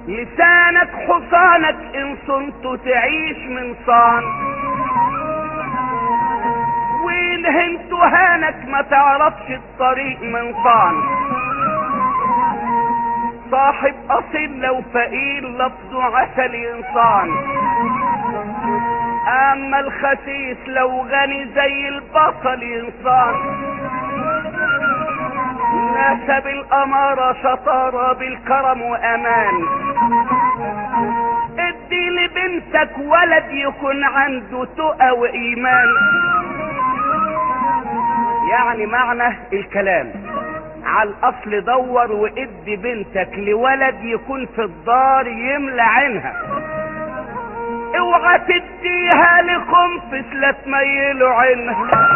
لسانك حصانك ان صنت تعيش من صان وان هنت هانك ما تعرفش الطريق من صان صاحب اصيل لو فقير لفظه عسل انسان اما الخسيس لو غني زي البصل انسان ناسب الامارة شطارة بالكرم وامان ادي لبنتك ولد يكون عنده تقى وايمان يعني معنى الكلام على الاصل دور وادي بنتك لولد يكون في الدار يملى عينها اوعى تديها لخنفس لا تميلوا عينها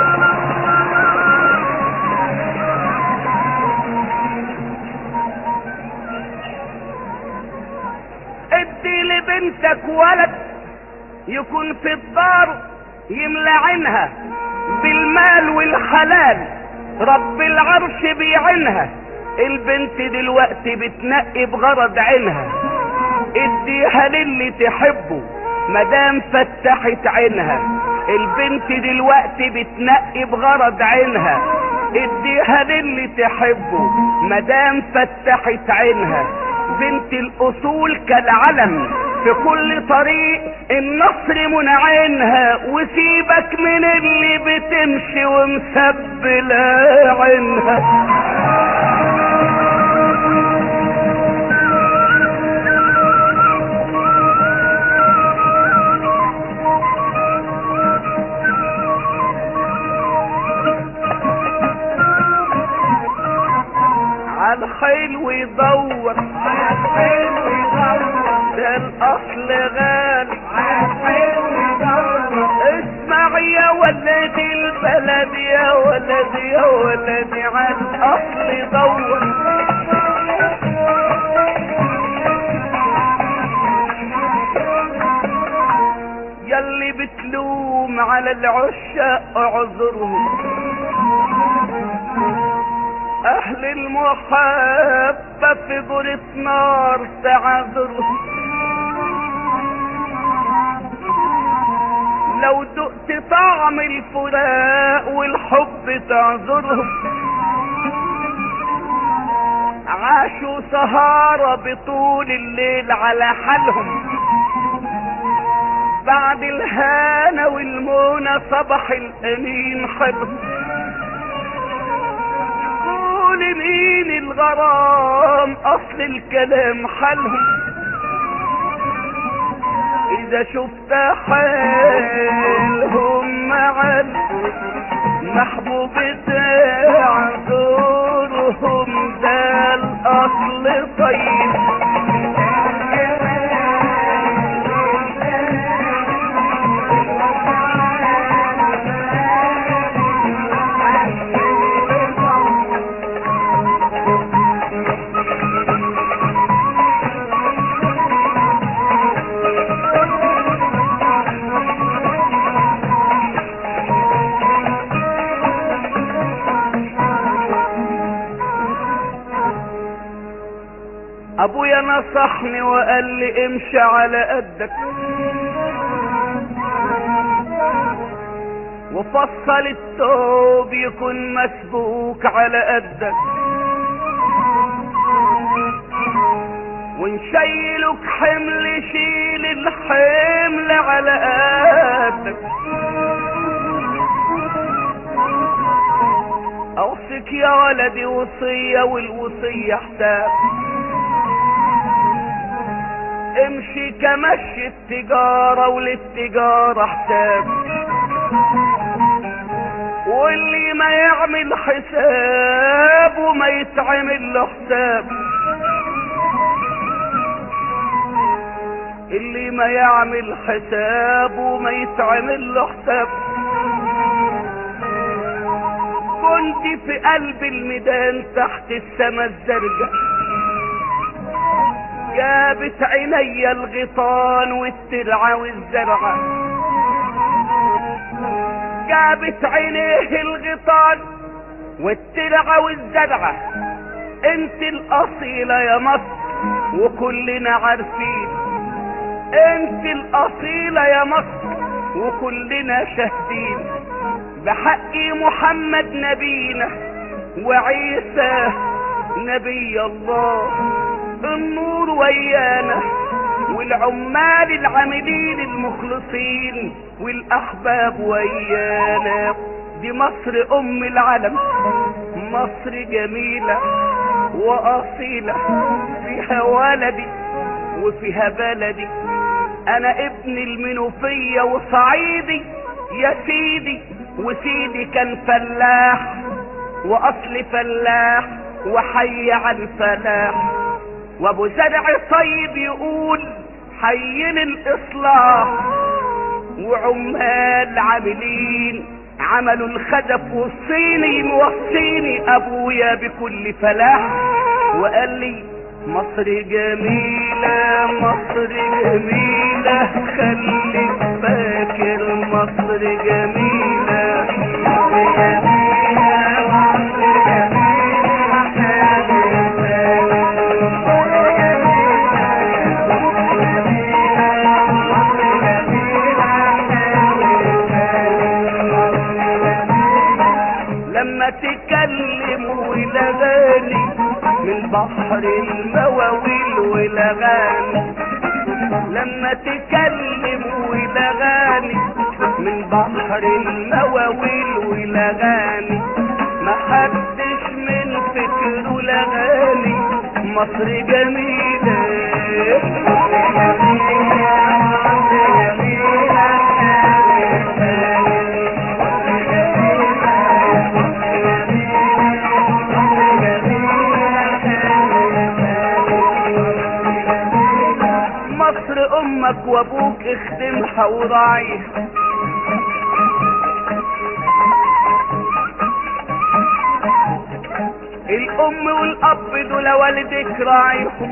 ادي لبنتك ولد يكون في الدار يملى عينها بالمال والحلال رب العرش بيعينها البنت دلوقتي بتنقي بغرض عينها اديها للي تحبه مدام فتحت عينها البنت دلوقتي بتنقي بغرض عينها اديها للي تحبه مدام فتحت عينها بنت الاصول كالعلم في كل طريق النصر منعينها وسيبك من اللي بتمشي ومسبلة عينها عالحلو يدور عالحلو يدور ده الاصل غالي عالحلو يدور اسمع يا ولدي البلد يا ولدي يا ولدي عن اصل دور يلي بتلوم على العشاق اعذرهم اهل المحبة في دورة نار تعذرهم لو دقت طعم الفراق والحب تعذرهم عاشوا سهارة بطول الليل على حالهم بعد الهانة والمونة صبح الأمين حلهم قول مين الغرام أصل الكلام حالهم إذا شفت حالهم مع المحبوب تعذرهم ده الأصل طيب ابويا نصحني وقال لي امشي على قدك وفصل الثوب يكون مسبوك على قدك ونشيلك حمل شيل الحمل على قدك اوصيك يا ولدي وصية والوصية حساب امشي كمشي التجارة وللتجارة حساب واللي ما يعمل حساب وما يتعمل له حساب اللي ما يعمل حساب وما يتعمل له حساب كنت في قلب الميدان تحت السما الزرقاء جابت عيني الغيطان والترعة والزرعة جابت عينيه الغيطان والترعة والزرعة انت الاصيلة يا مصر وكلنا عارفين انت الاصيلة يا مصر وكلنا شاهدين بحق محمد نبينا وعيسى نبي الله النور ويانا والعمال العاملين المخلصين والاحباب ويانا دي مصر ام العالم مصر جميلة واصيلة فيها ولدي وفيها بلدي انا ابن المنوفية وصعيدي يا سيدي وسيدي كان فلاح واصل فلاح وحي على الفلاح وابو زرع طيب يقول حيين الاصلاح وعمال عاملين عملوا الخدف والصيني موصيني ابويا بكل فلاح وقال لي مصر جميلة مصر جميلة خليك فاكر مصر جميلة مصر جميلة مصر لما تكلموا الاغاني من بحر المواويل والاغاني لما تكلموا الاغاني من بحر المواويل والاغاني ما حدش من فكره الاغاني مصر جميلة مصر جميلة مصر جميلة مصر امك وابوك اخدمها وراعيها الام والاب دول والدك راعيهم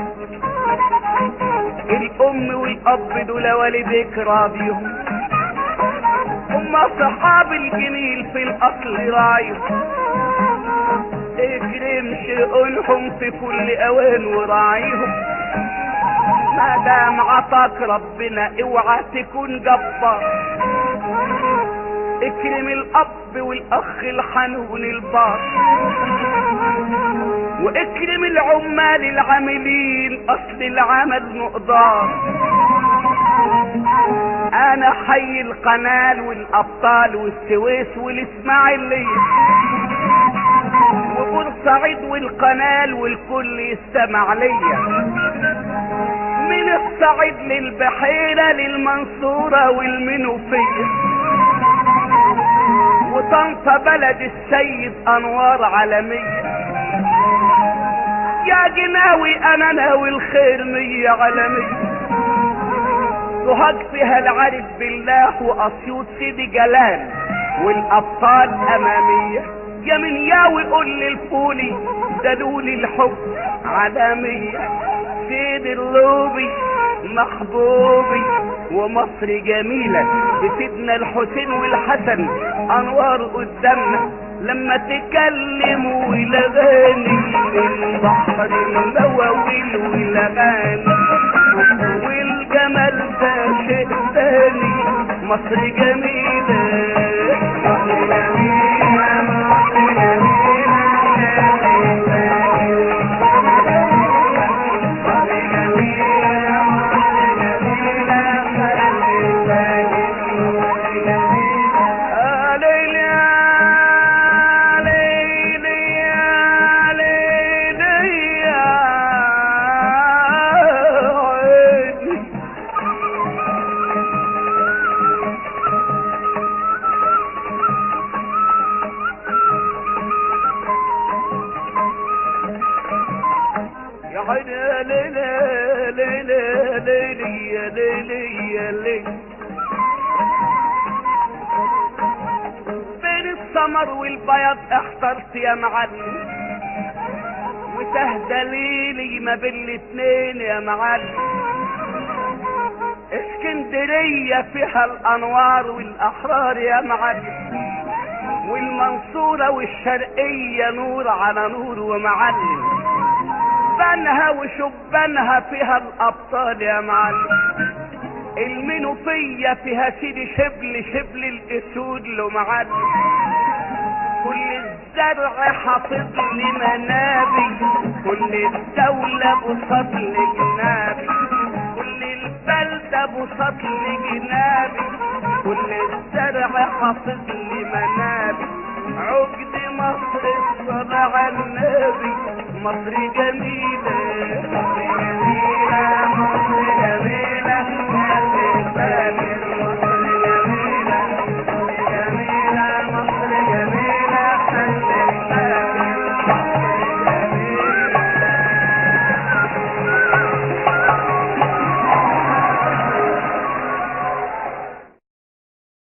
الام والاب دول والدك راضيهم هم صحاب الجميل في الاصل راعيهم اكرم شؤونهم في كل اوان وراعيهم ما دام عطاك ربنا اوعى تكون جبار اكرم الاب والاخ الحنون البار واكرم العمال العاملين اصل العمل مقدار انا حي القنال والابطال والسويس والاسماعيليه وبورسعيد والقنال والكل يستمع ليا من الصعيد للبحيرة للمنصورة والمنوفية وطنطا بلد السيد انوار عالمية يا جناوي انا ناوي الخير مية عالمية سوهاج فيها العارف بالله واسيوط سيدي جلال والابطال امامية يا من ياوي قول للفولي دلولي الحب عالمية سيد اللوبي محبوبي ومصر جميلة بسيدنا الحسين والحسن انوار قدامنا لما تكلموا والاغاني من بحر المواويل والاغاني والجمال ده شيء تاني مصر جميلة مصر جميلة مصر يا عيني يا ليلى يا ليلى يا ليلي يا ليلي يا ليلي بين السمر والبياض احترت يا معلم وتهدى ليلي ما بين الاتنين يا معلم اسكندرية فيها الانوار والاحرار يا معلم والمنصورة والشرقية نور على نور ومعلم بنها وشبانها فيها الابطال يا معلم المنوفية فيها سيدي شبل شبل الاسود له معلم كل الزرع حافظ لي منابي كل الدولة بسط لي جنابي كل البلدة بسط لي جنابي كل الزرع حافظ لي منابي عقد مصر الصلاة على النبي مصر جميلة مصر